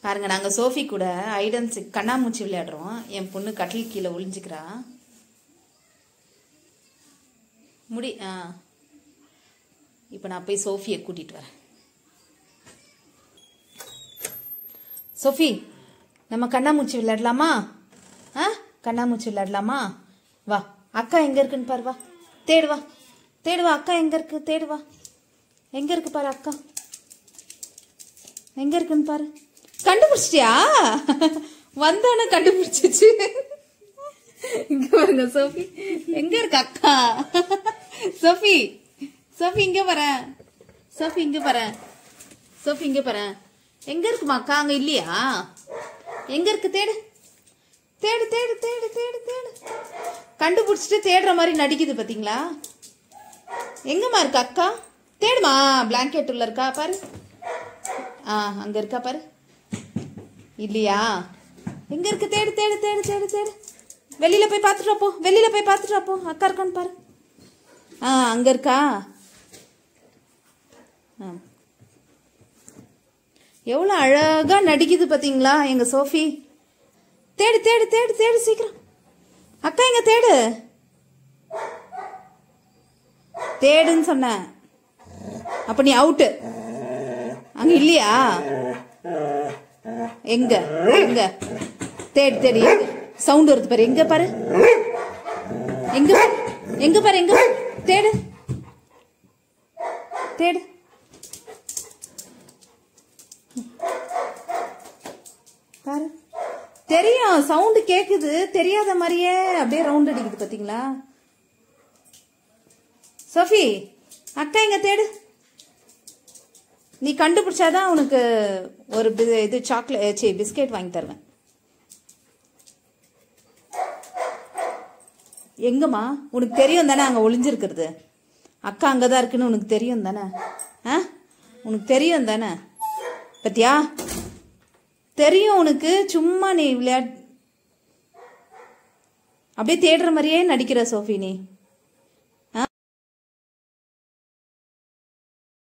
பாருங்க நாங்க சோஃபி கூட ஐடன்ஸ் கண்ணாமூச்சி விளையாடுறோம் என் பொண்ணு கட்டில் கீழே ஒளிஞ்சுக்கிறா முடி ஆ இப்போ நான் போய் சோஃபியை கூட்டிட்டு வரேன் சோஃபி நம்ம கண்ணாமூச்சி விளையாடலாமா ஆ கண்ணாமூச்சி விளையாடலாமா வா அக்கா எங்க இருக்குன்னு பாரு வா தேடு வா தேடு வா அக்கா எங்க இருக்கு தேடு வா எங்க இருக்கு பாரு அக்கா எங்க இருக்குன்னு பாரு கண்டுபிடிச்சிட்டியா வந்தோன்னு கண்டுபிடிச்சிச்சு இங்க பாருங்க சோஃபி எங்க இருக்கு அக்கா சோஃபி சோஃபி இங்க பாரு சோஃபி இங்க பாரு சோஃபி இங்க பாரு எங்க இருக்குமா அக்கா அங்க இல்லையா எங்க இருக்கு தேடு தேடு தேடு தேடு தேடு தேடு கண்டுபிடிச்சிட்டு தேடுற மாதிரி நடிக்குது பாத்தீங்களா எங்கம்மா இருக்கு அக்கா தேடுமா பிளாங்கெட் உள்ள இருக்கா பாரு ஆ அங்க இருக்கா பாரு இல்லையா எங்க இருக்கு தேடு தேடு தேடு தேடு தேடு வெளியில போய் பார்த்துட்டு வா போ வெளியில போய் பார்த்துட்டு வா போ அக்கா இருக்கான்னு பாரு ஆ அங்க இருக்கா ஆ. எவ்வளவு அழகா நடிக்குது பாத்தீங்களா எங்க சோஃபி தேடு தேடு தேடு தேடு சீக்கிரம் அக்கா இங்க தேடு தேடுன்னு சொன்னேன் அப்ப நீ அவுட்டு அங்க இல்லையா எங்க எங்க தேடி தேடி சவுண்ட் வருது பாரு எங்க பாரு எங்க பாரு? எங்க பாரு எங்க பாரு? தேடு தேடு பாரு தெரியும் சவுண்ட் கேக்குது தெரியாத மாதிரியே அப்படியே ரவுண்ட் அடிக்குது பாத்தீங்களா சோஃபி அக்கா எங்க தேடு நீ கண்டுபிடிச்சாதான் உனக்கு ஒரு பி- இது சாக்லேட் சி பிஸ்கெட் வாங்கி தருவேன் எங்கம்மா உனக்கு தெரியும் தானே அங்க ஒளிஞ்சிருக்கிறது அக்கா அங்கதான் இருக்குன்னு உனக்கு தெரியும் தானே ஆ உனக்கு தெரியும் தானே பத்தியா தெரியும் உனக்கு சும்மா நீ விளையாட் அப்படியே தேடுற மாதிரியே நடிக்கிற சோஃபி நீ